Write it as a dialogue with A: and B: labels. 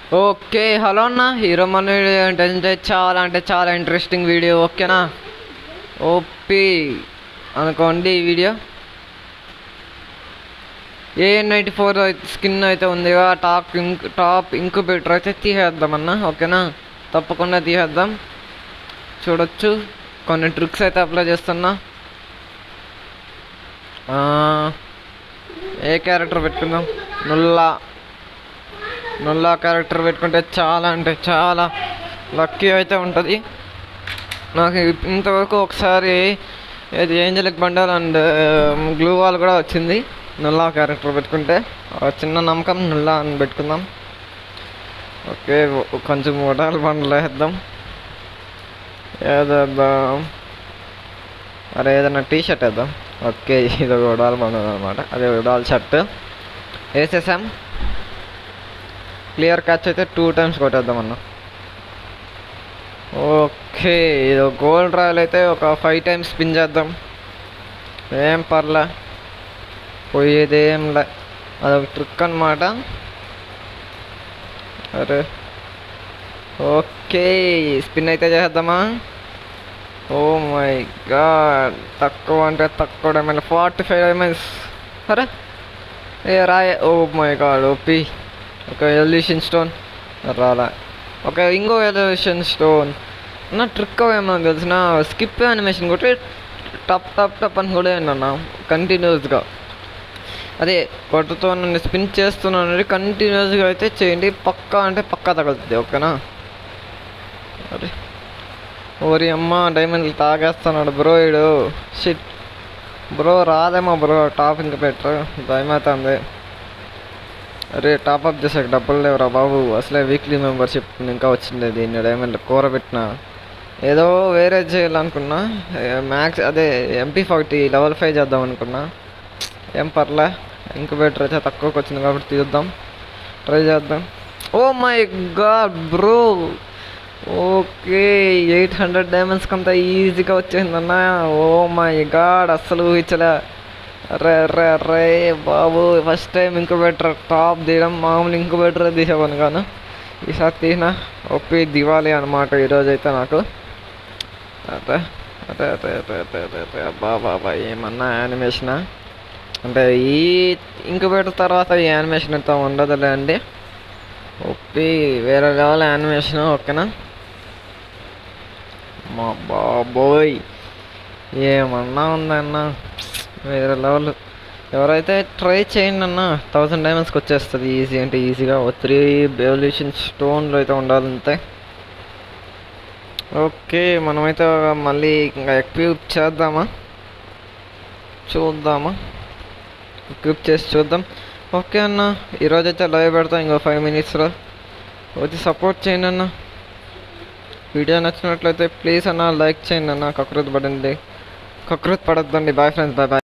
A: okay hello అన్న hero మన video ఏంటంటే చాలా అంటే చాలా ఇంట్రెస్టింగ్ వీడియో ఓకేనా ఓపి అనుకోండి ఈ video A ninety four skin అయితే ఉంది కదా టాప్ ఇంక్ టాప్ ఇంక్యుబేటర్ అయితే తీసేద్దామన్నా ఓకేనా తప్పకుండా తీసేద్దాం చూడొచ్చు కొన్ని ట్రిక్స్ అయితే అప్లై చేస్తున్నా ఆ, ఏ క్యారెక్టర్ పెట్టుకుందాం నుల్లా నుల్లా క్యారెక్టర్ పెట్టుకుంటే చాలా అంటే చాలా లక్కీ అయితే ఉంటుంది నాకు ఇంతవరకు ఒకసారి ఇది angelic bundle and gloo wall కూడా వచ్చింది నుల్లా క్యారెక్టర్ పెట్టుకుంటే ఒక చిన్న నమ్మకం నుల్లా అని పెట్టుకుందాం ఓకే ఓ- కొంచెం ఉడాల్ బండలు వేద్దాం ఏదేద్దాం అరే ఏదైనా టీ షర్ట్ వేద్దాం ఓకే ఇది ఒక ఉడాల్ బండల్ అనమాట అదే ఉడాల్ షర్ట్ వేసేసాం క్లియర్ క్యాచ్ అయితే టూ టైమ్స్ కొట్టేద్దాం అన్న ఓకే ఇది గోల్డ్ రాయల్ అయితే ఒక ఫైవ్ టైమ్స్ స్పిన్ చేద్దాం ఏం పర్లే పోయేదేం లే అదొక ట్రిక్ అనమాట అరే ఓకే స్పిన్ అయితే చేద్దామా ఓ మై గాడ్ తక్కువ అంటే తక్కువ డైమండ్ ఫార్టీ ఫైవ్ డైమండ్స్ అరే ఏ రాయ ఓ మై గాడ్ ఓపి ఒక ఎల్యూషన్ స్టోన్ రాలా ఒక ఇంకో ఎల్యూషన్ స్టోన్ నా ట్రిక్ ఏమో తెలిసిన స్కిప్ యానిమేషన్ కొట్టి టప్ టప్ టప్ అని కూడా అన్న కంటిన్యూస్గా అదే కొట్టుతో నన్ను స్పిన్ చేస్తున్నాను కంటిన్యూస్గా అయితే చేయండి పక్కా అంటే పక్కా తగులుతుంది ఓకేనా అరే ఓరి అమ్మ డైమండ్లు తాగేస్తున్నాడు బ్రో ఇడు షిట్ బ్రో రాదేమో బ్రో టాప్ ఇంకా పెట్టరు భయమవుతుంది అరే టాప్ అప్ చేసాక డబ్బులు లేవురా బాబు అసలే వీక్లీ మెంబర్షిప్ ఇంకా వచ్చింది దీన్ని డైమండ్ కూర పెట్టిన ఏదో వేరే చేయాలనుకున్నా మ్యాక్స్ అదే ఎంపీ ఫార్టీ లెవెల్ ఫైవ్ చేద్దాం అనుకున్నా ఏం పర్లే ఇంక్యుబేటర్ అయితే తక్కువకి వచ్చింది కాబట్టి తీద్దాం ట్రై చేద్దాం oh my god bro okay eight hundred డైమండ్స్కి అంత ఈజీగా వచ్చేసిందన్న ఓ మై గాడ్ అస్సలు ఊహించలే రే రే రే బాబు ఫస్ట్ టైం ఇంక్యుబేటర్ టాప్ తీయడం మామూలు ఇంక్యుబేటర్ తీసేవాను కాను ఈసారి తీసిన ఒప్పి దివాలి అనమాట ఈరోజు అయితే నాకు అదే అదే అదే అదే అదే అదే అదే అబ్బా బాబా ఏమన్నా యానిమేషనా అంటే ఈ ఇంక్యుబేటర్ తర్వాత ఈ యానిమేషన్ అయితే ఉండదులే అండి ఒప్పి వేరే లెవెల్ యానిమేషన్ ఓకేనా మా బాబోయ్ ఏమన్నా ఉందన్న వేరే లెవెల్ ఎవరైతే ట్రై చేయండి అన్న థౌసండ్ డైమండ్స్కి వచ్చేస్తుంది ఈజీ అంటే ఈజీగా ఓ త్రీ బెవల్యూషన్ స్టోన్లు అయితే ఉండాలంతే ఓకే మనమైతే మళ్ళీ ఇంకా ఎక్విప్ చేద్దామా చూద్దామా ఎక్విప్ చేసి చూద్దాం ఓకే అన్న ఈరోజు అయితే లైవ్ పెడతాం ఇంకో ఫైవ్ మినిట్స్లో వచ్చి సపోర్ట్ చేయండి అన్న వీడియో నచ్చినట్లయితే ప్లీజ్ అన్న లైక్ చేయండి అన్న కకృత్ పడింది కకృత్ పడద్దండి బాయ్ ఫ్రెండ్స్ బాయ్ బాయ్